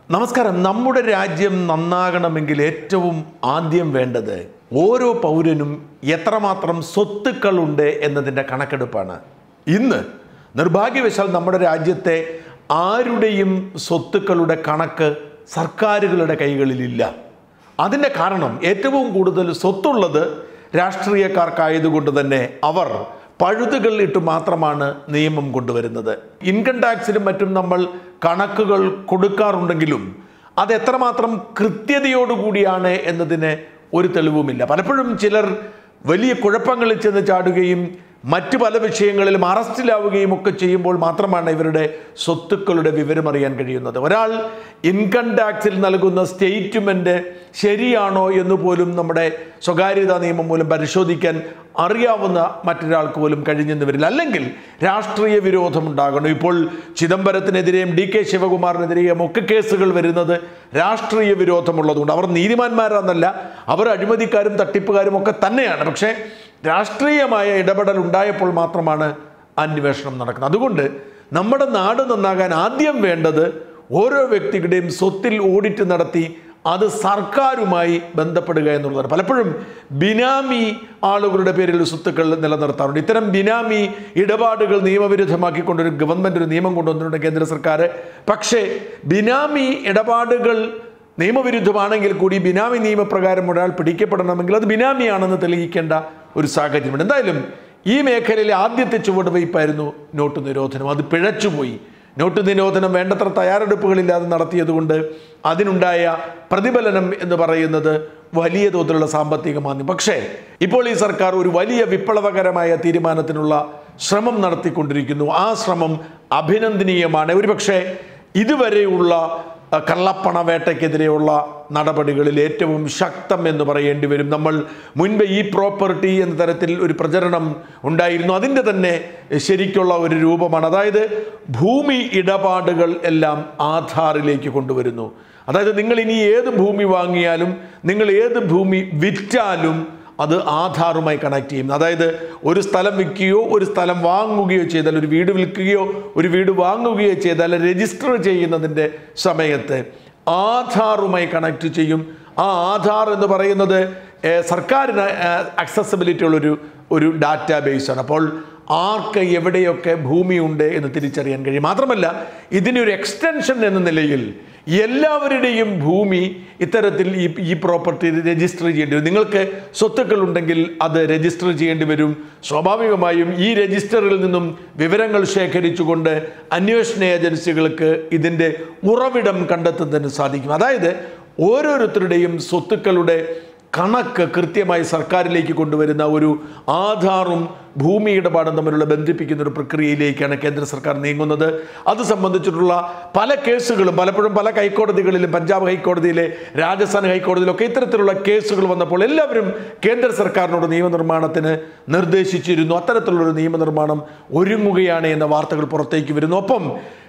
നമസ്കാരം നമ്മുടെ രാജ്യം നന്നാകണമെങ്കിൽ ഏറ്റവും ആദ്യം വേണ്ടത് ഓരോ പൗരനും എത്രമാത്രം സ്വത്തുക്കളുണ്ട് എന്നതിൻ്റെ കണക്കെടുപ്പാണ് ഇന്ന് നിർഭാഗ്യവശാൽ നമ്മുടെ രാജ്യത്തെ ആരുടെയും സ്വത്തുക്കളുടെ കണക്ക് സർക്കാരുകളുടെ കൈകളിലില്ല അതിൻ്റെ കാരണം ഏറ്റവും കൂടുതൽ സ്വത്തുള്ളത് രാഷ്ട്രീയക്കാർക്കായതുകൊണ്ട് തന്നെ അവർ പഴുതുകൾ ഇട്ട് മാത്രമാണ് നിയമം കൊണ്ടുവരുന്നത് ഇൻകം ടാക്സിലും മറ്റും നമ്മൾ കണക്കുകൾ കൊടുക്കാറുണ്ടെങ്കിലും അത് എത്രമാത്രം കൃത്യതയോടുകൂടിയാണ് എന്നതിന് ഒരു തെളിവുമില്ല പലപ്പോഴും ചിലർ വലിയ കുഴപ്പങ്ങളിൽ ചെന്ന് ചാടുകയും മറ്റു പല വിഷയങ്ങളിലും അറസ്റ്റിലാവുകയും ഒക്കെ ചെയ്യുമ്പോൾ മാത്രമാണ് ഇവരുടെ സ്വത്തുക്കളുടെ വിവരം അറിയാൻ കഴിയുന്നത് ഒരാൾ ഇൻകം ടാക്സിൽ നൽകുന്ന സ്റ്റേറ്റ്മെൻറ്റ് ശരിയാണോ എന്ന് പോലും നമ്മുടെ സ്വകാര്യതാ നിയമം മൂലം പരിശോധിക്കാൻ അറിയാവുന്ന മറ്റൊരാൾക്ക് പോലും കഴിഞ്ഞെന്ന് വരില്ല അല്ലെങ്കിൽ രാഷ്ട്രീയ വിരോധം ഉണ്ടാകണം ഇപ്പോൾ ചിദംബരത്തിനെതിരെയും ഡി കെ ശിവകുമാറിനെതിരെയും ഒക്കെ കേസുകൾ വരുന്നത് രാഷ്ട്രീയ വിരോധമുള്ളതുകൊണ്ട് അവർ നീതിമാന്മാരാന്നല്ല അവർ അഴിമതിക്കാരും തട്ടിപ്പുകാരും ഒക്കെ തന്നെയാണ് പക്ഷേ രാഷ്ട്രീയമായ ഇടപെടൽ ഉണ്ടായപ്പോൾ മാത്രമാണ് അന്വേഷണം നടക്കുന്നത് അതുകൊണ്ട് നമ്മുടെ നാട് നന്നാകാൻ ആദ്യം വേണ്ടത് ഓരോ വ്യക്തിയുടെയും സ്വത്തിൽ ഓഡിറ്റ് നടത്തി അത് സർക്കാരുമായി ബന്ധപ്പെടുക എന്നുള്ളതാണ് പലപ്പോഴും ബിനാമി ആളുകളുടെ പേരിൽ സ്വത്തുക്കൾ നിലനിർത്താറുണ്ട് ഇത്തരം ബിനാമി ഇടപാടുകൾ നിയമവിരുദ്ധമാക്കിക്കൊണ്ടൊരു ഗവൺമെൻറ് ഒരു നിയമം കൊണ്ടുവന്നിട്ടുണ്ട് കേന്ദ്ര സർക്കാർ പക്ഷേ ബിനാമി ഇടപാടുകൾ നിയമവിരുദ്ധമാണെങ്കിൽ കൂടി ബിനാമി നിയമപ്രകാരം ഒരാൾ പിടിക്കപ്പെടണമെങ്കിൽ അത് ബിനാമിയാണെന്ന് തെളിയിക്കേണ്ട ഒരു സാഹചര്യമുണ്ട് എന്തായാലും ഈ മേഖലയിലെ ആദ്യത്തെ ചുവടുവയ്പ്പായിരുന്നു നോട്ട് നിരോധനം അത് പിഴച്ചുപോയി നോട്ട് നിരോധനം വേണ്ടത്ര തയ്യാറെടുപ്പുകളില്ലാതെ നടത്തിയതുകൊണ്ട് അതിനുണ്ടായ പ്രതിഫലനം എന്ന് പറയുന്നത് വലിയ തോതിലുള്ള സാമ്പത്തിക മാന്ദ്യം പക്ഷേ ഇപ്പോൾ ഈ സർക്കാർ ഒരു വലിയ വിപ്ലവകരമായ തീരുമാനത്തിനുള്ള ശ്രമം നടത്തിക്കൊണ്ടിരിക്കുന്നു ആ ശ്രമം അഭിനന്ദനീയമാണ് ഒരുപക്ഷെ ഇതുവരെയുള്ള അഹ് കള്ളപ്പണ വേട്ടയ്ക്കെതിരെയുള്ള നടപടികളിൽ ഏറ്റവും ശക്തം എന്ന് പറയേണ്ടി വരും നമ്മൾ മുൻപ് ഈ പ്രോപ്പർട്ടി എന്ന തരത്തിൽ ഒരു പ്രചരണം ഉണ്ടായിരുന്നു അതിൻ്റെ തന്നെ ശരിക്കുള്ള ഒരു രൂപമാണ് അതായത് ഭൂമി ഇടപാടുകൾ എല്ലാം ആധാറിലേക്ക് കൊണ്ടുവരുന്നു അതായത് നിങ്ങൾ ഇനി ഏത് ഭൂമി വാങ്ങിയാലും നിങ്ങൾ ഏത് ഭൂമി വിറ്റാലും അത് ആധാറുമായി കണക്ട് ചെയ്യും അതായത് ഒരു സ്ഥലം വിൽക്കുകയോ ഒരു സ്ഥലം വാങ്ങുകയോ ചെയ്താൽ ഒരു വീട് വിൽക്കുകയോ ഒരു വീട് വാങ്ങുകയോ ചെയ്താൽ രജിസ്റ്റർ ചെയ്യുന്നതിൻ്റെ സമയത്ത് ആധാറുമായി കണക്ട് ചെയ്യും ആ ആധാർ എന്ന് പറയുന്നത് ഏഹ്, സർക്കാരിന് അക്സസിബിലിറ്റി ഉള്ളൊരു ഒരു ഡാറ്റാ ബേസാണ് അപ്പോൾ ആർക്ക് എവിടെയൊക്കെ ഭൂമിയുണ്ട് എന്ന് തിരിച്ചറിയാൻ കഴിയും മാത്രമല്ല ഇതിനൊരു എക്സ്റ്റൻഷൻ എന്ന നിലയിൽ എല്ലാവരുടെയും ഭൂമി ഇത്തരത്തിൽ ഈ ഈ പ്രോപ്പർട്ടി രജിസ്റ്റർ ചെയ്യേണ്ടി വരും നിങ്ങൾക്ക് സ്വത്തുക്കൾ ഉണ്ടെങ്കിൽ അത് രജിസ്റ്റർ ചെയ്യേണ്ടി വരും സ്വാഭാവികമായും ഈ രജിസ്റ്ററിൽ നിന്നും വിവരങ്ങൾ ശേഖരിച്ചുകൊണ്ട് അന്വേഷണ ഏജൻസികൾക്ക് ഇതിൻ്റെ ഉറവിടം കണ്ടെത്തുന്നതിന് സാധിക്കും അതായത് ഓരോരുത്തരുടെയും സ്വത്തുക്കളുടെ കണക്ക് കൃത്യമായി സർക്കാരിലേക്ക് കൊണ്ടുവരുന്ന ഒരു ആധാറും ഭൂമി ഇടപാടും തമ്മിലുള്ള ബന്ധിപ്പിക്കുന്ന ഒരു പ്രക്രിയയിലേക്കാണ് കേന്ദ്ര സർക്കാർ നീങ്ങുന്നത് അത് സംബന്ധിച്ചിട്ടുള്ള പല കേസുകളും പലപ്പോഴും പല ഹൈക്കോടതികളിലും പഞ്ചാബ് ഹൈക്കോടതിയിലെ രാജസ്ഥാൻ ഹൈക്കോടതിയിലൊക്കെ ഇത്തരത്തിലുള്ള കേസുകൾ വന്നപ്പോൾ എല്ലാവരും കേന്ദ്ര സർക്കാരിനോട് നിയമനിർമ്മാണത്തിന് നിർദ്ദേശിച്ചിരുന്നു അത്തരത്തിലുള്ളൊരു നിയമനിർമ്മാണം ഒരുങ്ങുകയാണ് എന്ന വാർത്തകൾ പുറത്തേക്ക് വരുന്നു ഒപ്പം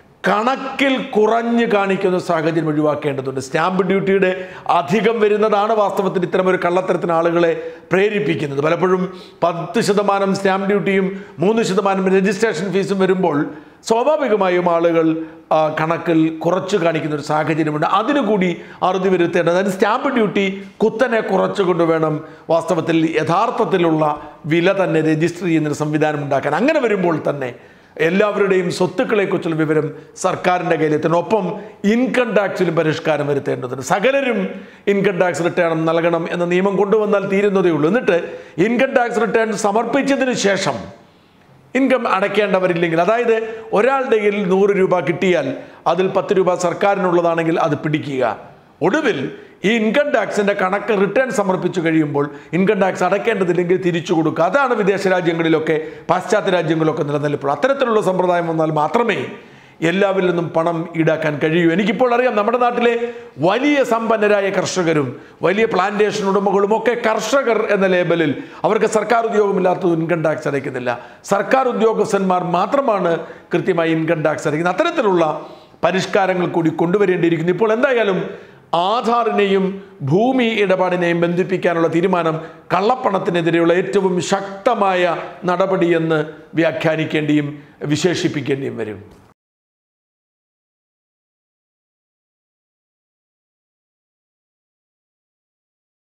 കണക്കിൽ കുറഞ്ഞു കാണിക്കുന്ന സാഹചര്യം ഒഴിവാക്കേണ്ടതുണ്ട് സ്റ്റാമ്പ് ഡ്യൂട്ടിയുടെ അധികം വരുന്നതാണ് വാസ്തവത്തിൽ ഇത്തരം ഒരു കള്ളത്തരത്തിന് ആളുകളെ പ്രേരിപ്പിക്കുന്നത് പലപ്പോഴും പത്ത് ശതമാനം സ്റ്റാമ്പ് ഡ്യൂട്ടിയും മൂന്ന് ശതമാനം രജിസ്ട്രേഷൻ ഫീസും വരുമ്പോൾ സ്വാഭാവികമായും ആളുകൾ ആ, കണക്കിൽ കുറച്ച് കാണിക്കുന്ന ഒരു സാഹചര്യമുണ്ട് അതിനു കൂടി അറുതി വരുത്തേണ്ടത് അതിന് സ്റ്റാമ്പ് ഡ്യൂട്ടി കുത്തനെ കുറച്ചുകൊണ്ട് വേണം വാസ്തവത്തിൽ യഥാർത്ഥത്തിലുള്ള വില തന്നെ രജിസ്റ്റർ ചെയ്യുന്നൊരു സംവിധാനം ഉണ്ടാക്കാൻ അങ്ങനെ വരുമ്പോൾ തന്നെ എല്ലാവരുടെയും സ്വത്തുക്കളെക്കുറിച്ചുള്ള വിവരം സർക്കാരിൻ്റെ കയ്യിലെത്തണം ഒപ്പം ഇൻകം ടാക്സിലും പരിഷ്കാരം വരുത്തേണ്ടതുണ്ട് സകലരും ഇൻകം ടാക്സ് റിട്ടേൺ നൽകണം എന്ന നിയമം കൊണ്ടുവന്നാൽ തീരുന്നതേ ഉള്ളൂ എന്നിട്ട് ഇൻകം ടാക്സ് റിട്ടേൺ സമർപ്പിച്ചതിന് ശേഷം ഇൻകം അടയ്ക്കേണ്ടവരില്ലെങ്കിൽ അതായത് ഒരാളുടെ കയ്യിൽ നൂറ് രൂപ കിട്ടിയാൽ അതിൽ പത്ത് രൂപ സർക്കാരിനുള്ളതാണെങ്കിൽ അത് പിടിക്കുക ഒടുവിൽ ഈ ഇൻകം ടാക്സിന്റെ കണക്ക് റിട്ടേൺ സമർപ്പിച്ചു കഴിയുമ്പോൾ ഇൻകം ടാക്സ് അടയ്ക്കേണ്ടതില്ലെങ്കിൽ തിരിച്ചു കൊടുക്കുക അതാണ് വിദേശ രാജ്യങ്ങളിലൊക്കെ പാശ്ചാത്യ രാജ്യങ്ങളിലൊക്കെ നിലനിൽപ്പോൾ അത്തരത്തിലുള്ള സമ്പ്രദായം വന്നാൽ മാത്രമേ എല്ലാവരിൽ നിന്നും പണം ഈടാക്കാൻ കഴിയൂ എനിക്കിപ്പോൾ അറിയാം നമ്മുടെ നാട്ടിലെ വലിയ സമ്പന്നരായ കർഷകരും വലിയ പ്ലാന്റേഷൻ ഉടമകളും ഒക്കെ കർഷകർ എന്ന ലേബലിൽ അവർക്ക് സർക്കാർ ഉദ്യോഗമില്ലാത്തത് ഇൻകം ടാക്സ് അടയ്ക്കുന്നില്ല സർക്കാർ ഉദ്യോഗസ്ഥന്മാർ മാത്രമാണ് കൃത്യമായി ഇൻകം ടാക്സ് അടയ്ക്കുന്നത് അത്തരത്തിലുള്ള പരിഷ്കാരങ്ങൾ കൂടി കൊണ്ടുവരേണ്ടിയിരിക്കുന്നു ഇപ്പോൾ എന്തായാലും ആധാറിനെയും ഭൂമി ഇടപാടിനെയും ബന്ധിപ്പിക്കാനുള്ള തീരുമാനം കള്ളപ്പണത്തിനെതിരെയുള്ള ഏറ്റവും ശക്തമായ നടപടിയെന്ന് വ്യാഖ്യാനിക്കേണ്ടിയും വിശേഷിപ്പിക്കേണ്ടിയും വരും